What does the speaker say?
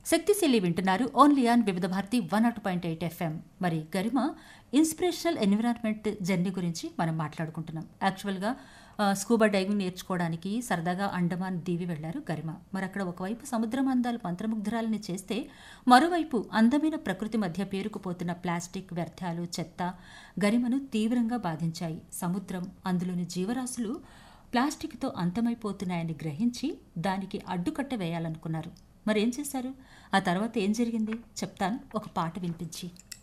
శక్తిశీలి వింటున్నారు only on Vividh Bharati one nought point eight FM మరి గరిమ ఇన్స్పిరేషనల్ ఎన్విరాన్మెంట్ జర్నీ గురించి మనం మాట్లాడుకుంటున్నాం యాక్చువల్గా ఆ, స్కూబా డైవింగ్ నేర్చుకోవడానికి సరదాగా అండమాన్ దీవి వెళ్లారు గరిమ మరి అక్కడ ఒకవైపు సముద్రం అందాలు మంత్రముగ్ధరాలని చేస్తే మరోవైపు అందమైన ప్రకృతి మధ్య పేరుకుపోతున్న ప్లాస్టిక్ వ్యర్థాలు చెత్త గరిమను తీవ్రంగా బాధించాయి సముద్రం అందులోని జీవరాశులు ప్లాస్టిక్తో అంతమైపోతున్నాయని గ్రహించి దానికి అడ్డుకట్ట వేయాలనుకున్నారు మరేం చేశారు ఆ తర్వాత ఏం జరిగింది చెప్తాను ఒక పాట వినిపించి